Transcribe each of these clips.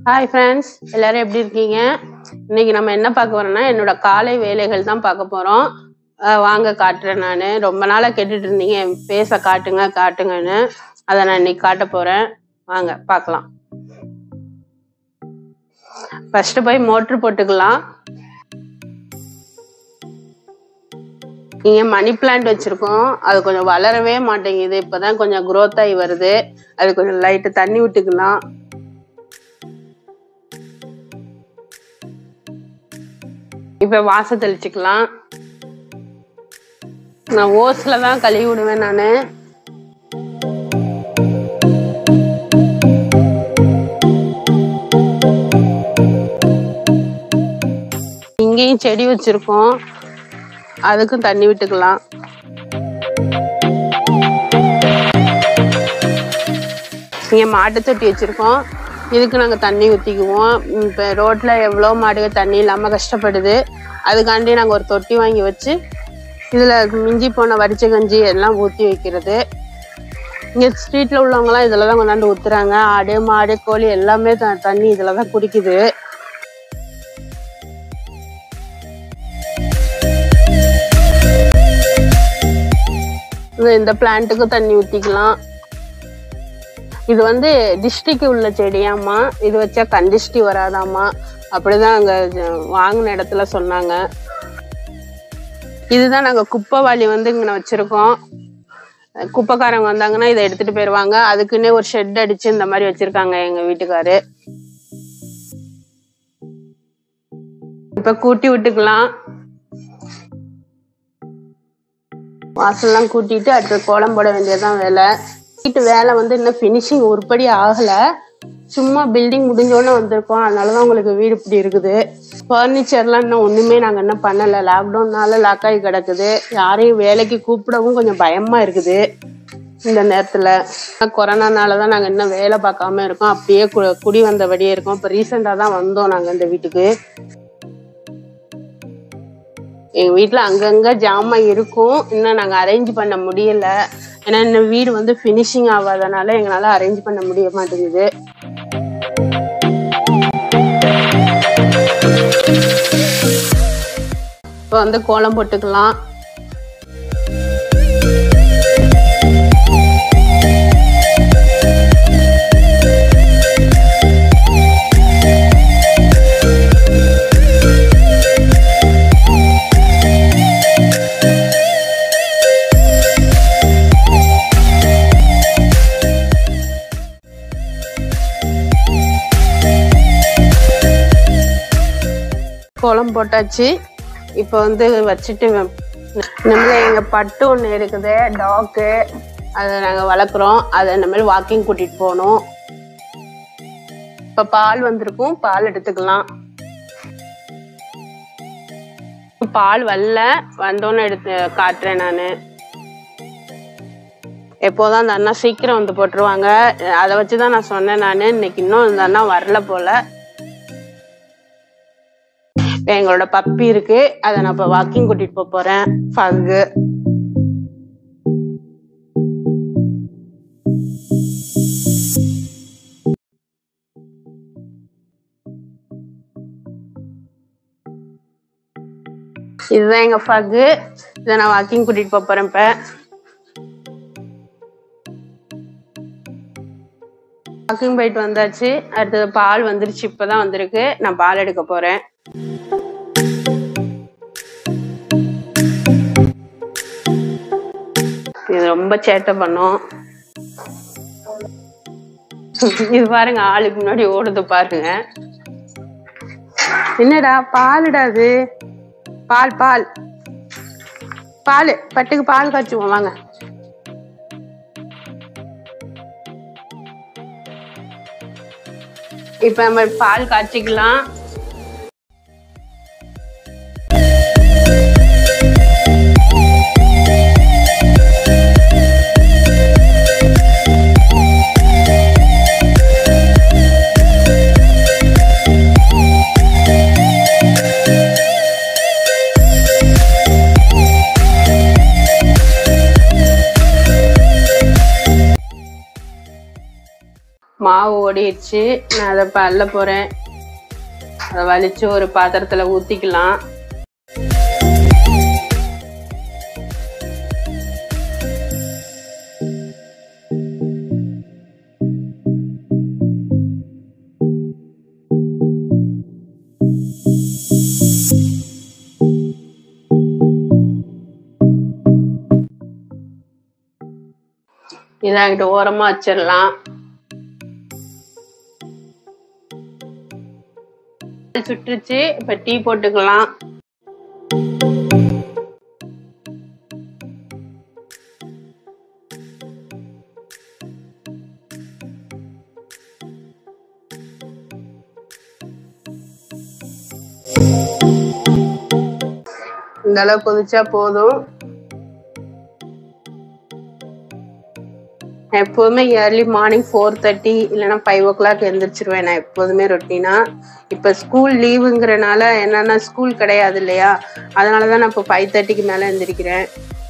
Hi friends எல்லாரும் எப்படி இருக்கீங்க இன்னைக்கு நம்ம என்ன பார்க்க போறோம்னா என்னோட காலை வேலைகள் தான் பார்க்க போறோம் அஹ் வாங்க காட்டுறேன் நான் ரொம்ப நாளாக கேட்டுட்டு இருந்தீங்க என் ஃபேஸை காட்டுங்க காட்டுங்கன்னு அதை நான் இன்னைக்கு காட்ட போறேன் வாங்க பார்க்கலாம் ஃபர்ஸ்ட் போய் மோட்ரு போட்டுக்கலாம் இங்க மணி பிளான்ட் வச்சிருக்கோம் அது கொஞ்சம் வளரவே மாட்டேங்குது இப்பதான் கொஞ்சம் growth ஆகி வருது அது கொஞ்சம் லைட்டு தண்ணி விட்டுக்கலாம் இப்ப வாச தெளிச்சுக்கலாம் நான் ஓஸ்ல தான் கழுவி விடுவேன் நானு இங்கேயும் செடி வச்சிருக்கோம் அதுக்கும் தண்ணி விட்டுக்கலாம் இங்க மாட்டு தொட்டி வச்சிருக்கோம் இதுக்கு நாங்க தண்ணி ஊத்திக்குவோம் ம், இப்ப ரோட்ல எவ்வளவு மாடுக தண்ணி இல்லாம கஷ்டப்படுது அதுக்காண்டி நாங்க ஒரு தொட்டி வாங்கி வச்சு இதுல மிஞ்சி போன வரிச்ச கஞ்சி எல்லாம் ஊத்தி வைக்கிறது இங்க ஸ்ட்ரீட்ல உள்ளவங்க எல்லாம் இதுல தான் கொண்டாந்து ஊத்துறாங்க ஆடு மாடு கோழி எல்லாமே த- தண்ணி இதுல தான் குடிக்குது இது இந்த பிளான்ட்டுக்கும் தண்ணி ஊத்திக்கலாம் இது வந்து டிஸ்ட்ரிக்கு உள்ள செடியாம்மா இது வச்சா கண்டிஷ்டி வராதாம்மா அப்படிதான் அங்க ஜ- வாங்கின இடத்துல சொன்னாங்க இதுதான் நாங்க குப்பைவாளி வந்து இங்க வச்சிருக்கோம் அஹ் குப்பைக்காரங்க வந்தாங்கன்னா இதை எடுத்துட்டு போயிருவாங்க அதுக்குன்னே ஒரு ஷெட் அடிச்சு இந்த மாதிரி வச்சிருக்காங்க எங்க வீட்டுக்காரு இப்ப கூட்டி விட்டுக்கலாம் வாசல்லாம் கூட்டிட்டு அடுத்து கோலம் போட வேண்டியதுதான் வேலை வீட்டு வேலை வந்து இன்னும் ஃபினிஷிங் உருப்படி ஆகல சும்மா பில்டிங் முடிஞ்சோடனே வந்திருக்கோம் அதனாலதான் உங்களுக்கு வீடு இப்படி இருக்குது ஃபர்னிச்சர்லாம் இன்னும் ஒண்ணுமே நாங்க இன்னும் பண்ணல லாக்டவுன்னால லாக் ஆகி கிடக்குது யாரையும் வேலைக்கு கூப்பிடவும் கொஞ்சம் பயமா இருக்குது இந்த நேரத்துல கொரோனானால தான் நாங்க இன்னும் வேலை பார்க்காம இருக்கோம் அப்படியே கு- குடி வந்தபடியே இருக்கோம் இப்ப ரீசெண்டா தான் வந்தோம் நாங்க இந்த வீட்டுக்கு எங்க வீட்ல அங்கங்க ஜாமான் இருக்கும் இன்னும் நாங்க அரேஞ்ச் பண்ண முடியல ஏன்னா இன்னும் வீடு வந்து ஃபினிஷிங் ஆகாதனால எங்களால அரேஞ்ச் பண்ண முடிய மாட்டேங்குது இப்போ வந்து கோலம் போட்டுக்கலாம் கோலம் போட்டாச்சு இப்போ வந்து வச்சுட்டு வ- நம்மள எங்க பட்டு ஒன்று இருக்குது டாக்கு அதை நாங்கள் வளர்க்குறோம் அதை இனிமேல் வாக்கிங் கூட்டிட்டு போகணும் இப்போ பால் வந்திருக்கும் பால் எடுத்துக்கலாம் பால் வரல வந்தோன்னு எடுத்து காட்டுறேன் நான் எப்போதான் அந்த அண்ணா சீக்கிரம் வந்து போட்டுருவாங்க அதை வச்சு தான் நான் சொன்னேன் நான் இன்னைக்கு இன்னும் இந்த அண்ணா வரல போல இப்ப எங்களோட பப்பி இருக்கு அதை நான் இப்ப வாக்கிங் கூட்டிட்டு போக போறேன் ஃபங்கு இதுதான் எங்க ஃபகு இதை நான் வாக்கிங் கூட்டிட்டு போக போறேன் இப்ப வாக்கிங் போயிட்டு வந்தாச்சு அடுத்தது பால் வந்துருச்சு இப்பதான் வந்திருக்கு நான் பால் எடுக்க போறேன் இது ரொம்ப சேட்டை பண்ணும் இது பாருங்க ஆளுக்கு முன்னாடி ஓடுது பாருங்க என்னடா பாலுடா அது பால் பால் பால் பட்டுக்கு பால் காய்ச்சுவோம் வாங்க இப்ப நம்ம பால் காய்ச்சிக்கலாம் மாவு ஓடிடுச்சு நான் அதை இப்போ அள்ள போகிறேன் அதை வலிச்சு ஒரு பாத்திரத்தில் ஊற்றிக்கலாம் இதாகிட்ட ஓரமா வச்சிடலாம் சுட்டுருச்சு இப்ப டீ போட்டுக்கலாம் இந்த அளவு கொதிச்சா போதும் நான் எப்போதுமே ஏர்லி மார்னிங் ஃபோர் தேர்ட்டி இல்லைன்னா ஃபைவ் ஓ கிளாக் எழுந்திரிச்சிருவேன் நான் எப்போதுமே ரொட்டீனா இப்போ ஸ்கூல் லீவுங்கிறனால என்னன்னா ஸ்கூல் கிடையாது இல்லையா அதனால தான் நான் இப்போ ஃபைவ் தேர்ட்டிக்கு மேலே எழுந்திரிக்கிறேன்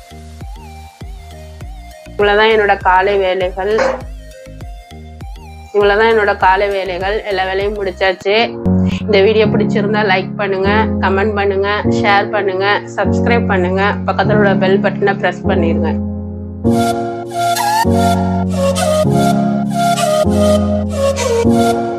இவ்வளோதான் என்னோட காலை வேலைகள் இவ்வளோதான் என்னோட காலை வேலைகள் எல்லா வேலையும் முடிச்சாச்சு இந்த வீடியோ பிடிச்சிருந்தா லைக் பண்ணுங்க கமெண்ட் பண்ணுங்க ஷேர் பண்ணுங்க சப்ஸ்கிரைப் பண்ணுங்க பக்கத்துல உள்ள பெல் பட்டனை ப்ரெஸ் பண்ணிருங்க Thank you.